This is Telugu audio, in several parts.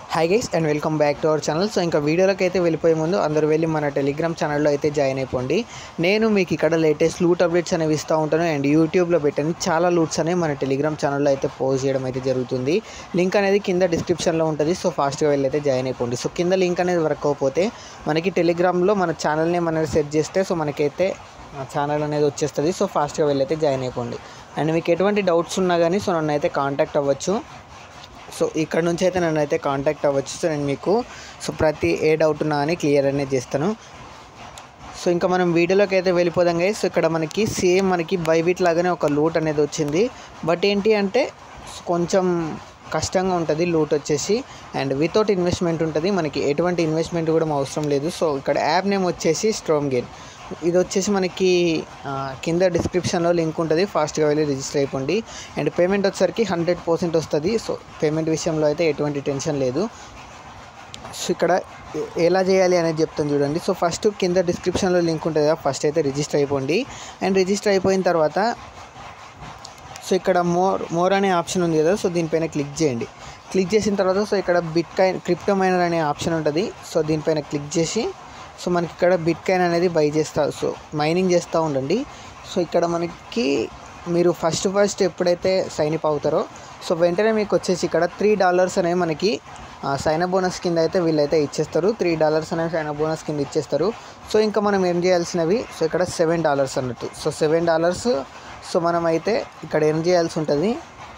hi guys and welcome back to our channel so ఇంకా వీడియోలోకి అయితే వెళ్ళిపోయే ముందు అందరూ వెళ్ళి మన టెలిగ్రామ్ ఛానల్లో అయితే జాయిన్ అయిపోండి నేను మీకు ఇక్కడ లేటెస్ట్ లూట్ అప్డేట్స్ అనేవి ఇస్తూ ఉంటాను అండ్ యూట్యూబ్లో పెట్టాను చాలా లూట్స్ అనేవి మన టెలిగ్రామ్ ఛానల్లో అయితే పోస్ట్ చేయడం అయితే జరుగుతుంది లింక్ అనేది కింద డిస్క్రిప్షన్లో ఉంటుంది సో ఫాస్ట్గా వెళ్ళి అయితే జాయిన్ అయిపోండి సో కింద లింక్ అనేది వర్క్ అవ్వకపోతే మనకి టెలిగ్రామ్లో మన ఛానల్ నేమ్ అనేది సెట్ చేస్తే సో మనకైతే ఛానల్ అనేది వచ్చేస్తుంది సో ఫాస్ట్గా వెళ్ళి అయితే జాయిన్ అయిపోండి అండ్ మీకు ఎటువంటి డౌట్స్ ఉన్నా కానీ సో నన్ను అయితే కాంటాక్ట్ అవ్వచ్చు సో ఇక్కడ నుంచి అయితే నన్ను అయితే కాంటాక్ట్ అవ్వచ్చు సో నేను మీకు సో ప్రతి ఏ డౌట్ ఉన్నా అని క్లియర్ అనేది చేస్తాను సో ఇంకా మనం వీడియోలోకి అయితే వెళ్ళిపోదాం గైస్ ఇక్కడ మనకి సేమ్ మనకి బైబిట్ లాగానే ఒక లూట్ అనేది వచ్చింది బట్ ఏంటి అంటే కొంచెం కష్టంగా ఉంటుంది లూట్ వచ్చేసి అండ్ వితౌట్ ఇన్వెస్ట్మెంట్ ఉంటుంది మనకి ఎటువంటి ఇన్వెస్ట్మెంట్ కూడా అవసరం లేదు సో ఇక్కడ యాప్ నేమ్ వచ్చేసి స్ట్రోమ్ గేమ్ ఇది వచ్చేసి మనకి ఆ, కింద డిస్క్రిప్షన్లో లింక్ ఉంటుంది ఫాస్ట్గా వెళ్ళి రిజిస్టర్ అయిపోండి అండ్ పేమెంట్ వచ్చేసరికి హండ్రెడ్ పర్సెంట్ వస్తుంది సో పేమెంట్ విషయంలో అయితే ఎటువంటి టెన్షన్ లేదు సో ఇక్కడ ఎ- ఎలా చేయాలి అనేది చెప్తాను చూడండి సో ఫస్ట్ కింద డిస్క్రిప్షన్లో లింక్ ఉంటుంది కదా ఫస్ట్ అయితే రిజిస్టర్ అయిపోండి అండ్ రిజిస్టర్ అయిపోయిన తర్వాత సో ఇక్కడ మోర్ మోర్ అనే ఆప్షన్ ఉంది కదా సో దీనిపైన క్లిక్ చేయండి క్లిక్ చేసిన తర్వాత సో ఇక్కడ బిట్ కాయిన్ క్రిప్టో మైనర్ అనే ఆప్షన్ ఉంటుంది సో దీనిపైన క్లిక్ చేసి సో మనకి ఇక్కడ బిట్ కాయిన్ అనేది బై చేస్తా సో మైనింగ్ చేస్తూ ఉండండి సో ఇక్కడ మనకి మీరు ఫస్ట్ ఫస్ట్ ఎప్పుడైతే సైన్ అప్ అవుతారో సో వెంటనే మీకు వచ్చేసి ఇక్కడ త్రీ డాలర్స్ అనేవి మనకి సైన్ అప్ బోనస్ కింద అయితే వీళ్ళైతే ఇచ్చేస్తారు త్రీ డాలర్స్ అనేవి సైన్ అప్ బోనస్ కింద ఇచ్చేస్తారు సో ఇంకా మనం ఏం చేయాల్సినవి సో ఇక్కడ సెవెన్ డాలర్స్ అన్నట్టు సో సెవెన్ డాలర్స్ సో మనం అయితే ఇక్కడ ఏం చేయాల్సి ఉంటుంది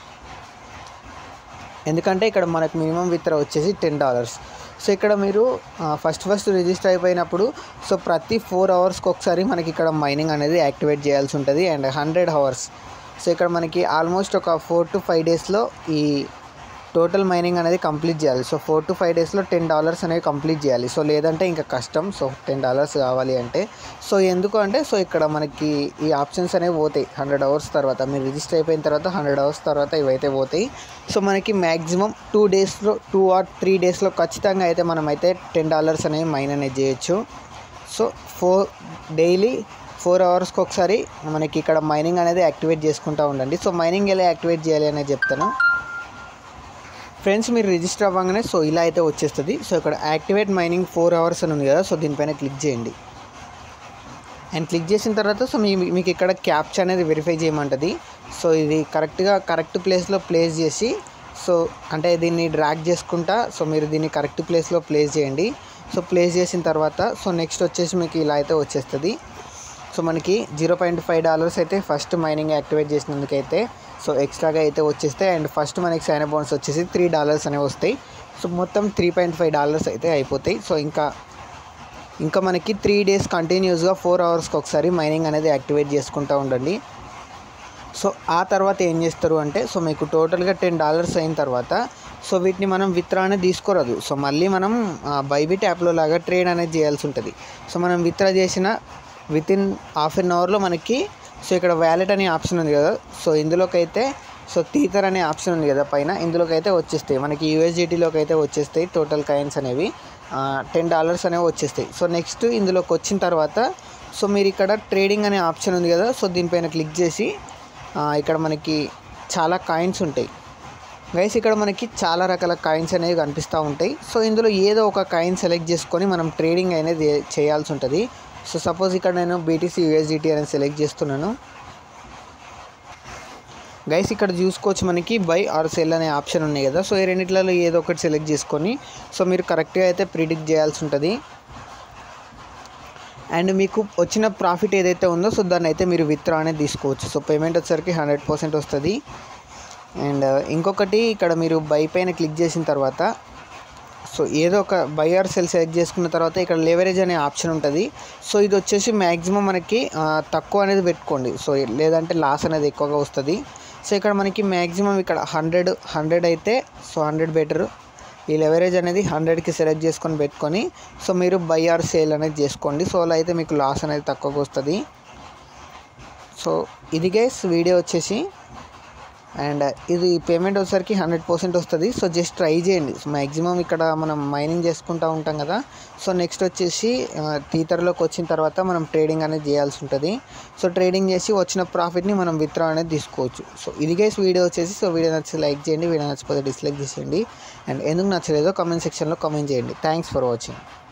ఎందుకంటే ఇక్కడ మనకు మినిమం విత్డ్రా వచ్చేసి టెన్ డాలర్స్ సో ఇక్కడ మీరు ఫస్ట్ ఫస్ట్ రిజిస్టర్ అయిపోయినప్పుడు సో ప్రతి ఫోర్ అవర్స్కి ఒకసారి మనకి ఇక్కడ మైనింగ్ అనేది యాక్టివేట్ చేయాల్సి ఉంటుంది అండ్ హండ్రెడ్ అవర్స్ సో ఇక్కడ మనకి ఆల్మోస్ట్ ఒక ఫోర్ టు ఫైవ్ డేస్లో ఈ టోటల్ మైనింగ్ అనేది కంప్లీట్ చేయాలి సో ఫోర్ టు ఫైవ్ డేస్లో టెన్ డాలర్స్ అనేవి కంప్లీట్ చేయాలి సో లేదంటే ఇంకా కష్టం సో టెన్ డాలర్స్ కావాలి అంటే సో ఎందుకు అంటే సో ఇక్కడ మనకి ఈ ఆప్షన్స్ అనేవి పోతాయి హండ్రెడ్ అవర్స్ తర్వాత మీరు రిజిస్టర్ అయిపోయిన తర్వాత హండ్రెడ్ అవర్స్ తర్వాత ఇవైతే పోతాయి సో మనకి మ్యాక్సిమం టూ డేస్లో టూ ఆర్ త్రీ డేస్లో ఖచ్చితంగా అయితే మనం అయితే టెన్ డాలర్స్ అనేవి మైన్ అనేది చేయొచ్చు సో ఫోర్ డైలీ ఫోర్ అవర్స్కి ఒకసారి మనకి ఇక్కడ మైనింగ్ అనేది యాక్టివేట్ చేసుకుంటూ ఉండండి సో మైనింగ్ ఎలా యాక్టివేట్ చేయాలి అనేది చెప్తాను ఫ్రెండ్స్ మీరు రిజిస్టర్ అవ్వగానే సో ఇలా అయితే వచ్చేస్తుంది సో ఇక్కడ యాక్టివేట్ మైనింగ్ ఫోర్ అవర్స్ అని ఉంది కదా సో దీనిపైన క్లిక్ చేయండి అండ్ క్లిక్ చేసిన తర్వాత సో మీ మీకు ఇక్కడ క్యాప్చ్ అనేది వెరిఫై చేయమంటుంది సో ఇది కరెక్ట్గా కరెక్ట్ ప్లేస్లో ప్లేస్ చేసి సో అంటే దీన్ని డ్రాగ్ చేసుకుంటా సో మీరు దీన్ని కరెక్ట్ ప్లేస్లో ప్లేస్ చేయండి సో ప్లేస్ చేసిన తర్వాత సో నెక్స్ట్ వచ్చేసి మీకు ఇలా అయితే వచ్చేస్తుంది సో మనకి జీరో పాయింట్ ఫైవ్ డాలర్స్ అయితే ఫస్ట్ మైనింగ్ యాక్టివేట్ చేసినందుకైతే సో ఎక్స్ట్రాగా అయితే వచ్చేస్తాయి అండ్ ఫస్ట్ మనకి సైన్ అప్ బోనస్ వచ్చేసి త్రీ డాలర్స్ అనేవి వస్తాయి సో మొత్తం త్రీ పాయింట్ ఫైవ్ డాలర్స్ అయితే అయిపోతాయి సో ఇంకా ఇంకా మనకి త్రీ డేస్ కంటిన్యూస్గా ఫోర్ అవర్స్కి ఒకసారి మైనింగ్ అనేది యాక్టివేట్ చేసుకుంటూ ఉండండి సో ఆ తర్వాత ఏం చేస్తారు అంటే సో మీకు టోటల్గా టెన్ డాలర్స్ అయిన తర్వాత సో వీటిని మనం విత్డ్రా అనేది తీసుకోరాదు సో మళ్ళీ మనం బైబిట్ యాప్లో లాగా ట్రేడ్ అనేది చేయాల్సి ఉంటుంది సో మనం విత్డ్రా చేసిన విత్ ఇన్ హాఫ్ అన్ అవర్లో మనకి సో ఇక్కడ వ్యాలెట్ అనే ఆప్షన్ ఉంది కదా సో ఇందులోకి అయితే సో టీథర్ అనే ఆప్షన్ ఉంది కదా పైన ఇందులోకి అయితే వచ్చేస్తాయి మనకి యూఎస్డిటీలోకి అయితే వచ్చేస్తాయి టోటల్ కాయిన్స్ అనేవి టెన్ డాలర్స్ అనేవి వచ్చేస్తాయి సో నెక్స్ట్ ఇందులోకి వచ్చిన తర్వాత సో మీరు ఇక్కడ ట్రేడింగ్ అనే ఆప్షన్ ఉంది కదా సో దీనిపైన క్లిక్ చేసి ఆ, ఇక్కడ మనకి చాలా కాయిన్స్ ఉంటాయి గైస్ ఇక్కడ మనకి చాలా రకాల కాయిన్స్ అనేవి కనిపిస్తూ ఉంటాయి సో ఇందులో ఏదో ఒక కాయిన్ సెలెక్ట్ చేసుకొని మనం ట్రేడింగ్ అనేది చే- చేయాల్సి ఉంటుంది సో సపోజ్ ఇక్కడ నేను బీటీసీ యూఎస్డిటీ అనేది సెలెక్ట్ చేస్తున్నాను గైస్ ఇక్కడ చూసుకోవచ్చు మనకి బై ఆర్ సెల్ అనే ఆప్షన్ ఉన్నాయి కదా సో ఈ రెండిట్లలో ఏదో ఒకటి సెలెక్ట్ చేసుకొని సో మీరు కరెక్ట్గా అయితే ప్రిడిక్ట్ చేయాల్సి ఉంటుంది అండ్ మీకు వచ్చిన ప్రాఫిట్ ఏదైతే ఉందో సో దాన్ని అయితే మీరు విత్డ్రా అనేది తీసుకోవచ్చు సో పేమెంట్ వచ్చేసరికి హండ్రెడ్ పర్సెంట్ వస్తుంది అండ్ ఇంకొకటి ఇక్కడ మీరు బై పైన క్లిక్ చేసిన తర్వాత సో ఏదో ఒక బై ఆర్ సెల్ సెలెక్ట్ చేసుకున్న తర్వాత ఇక్కడ లేవరేజ్ అనే ఆప్షన్ ఉంటుంది సో ఇది వచ్చేసి మ్యాక్సిమం మనకి ఆ, తక్కువ అనేది పెట్టుకోండి సో లేదంటే లాస్ అనేది ఎక్కువగా వస్తుంది సో ఇక్కడ మనకి మ్యాక్సిమం ఇక్కడ హండ్రెడ్ హండ్రెడ్ అయితే సో హండ్రెడ్ బెటర్ ఈ లెవరేజ్ అనేది హండ్రెడ్కి సెలెక్ట్ చేసుకొని పెట్టుకొని సో మీరు బై ఆర్ సేల్ అనేది చేసుకోండి సో అలా అయితే మీకు లాస్ అనేది తక్కువగా వస్తుంది సో ఇది గైస్ వీడియో వచ్చేసి అండ్ ఇది పేమెంట్ వచ్చేసరికి హండ్రెడ్ పర్సెంట్ వస్తుంది సో జస్ట్ ట్రై చేయండి మ్యాక్సిమం ఇక్కడ మనం మైనింగ్ చేసుకుంటూ ఉంటాం కదా సో నెక్స్ట్ వచ్చేసి టీతర్లోకి వచ్చిన తర్వాత మనం ట్రేడింగ్ అనేది చేయాల్సి ఉంటుంది సో ట్రేడింగ్ చేసి వచ్చిన ప్రాఫిట్ని మనం విత్డ్రా అనేది తీసుకోవచ్చు సో ఇది గైస్ వీడియో వచ్చేసి సో వీడియో నచ్చి లైక్ చేయండి వీడియో నచ్చిపోతే డిస్లైక్ చేసేయండి అండ్ ఎందుకు నచ్చలేదో కామెంట్ సెక్షన్లో కామెంట్ చేయండి థ్యాంక్స్ ఫర్ వాచింగ్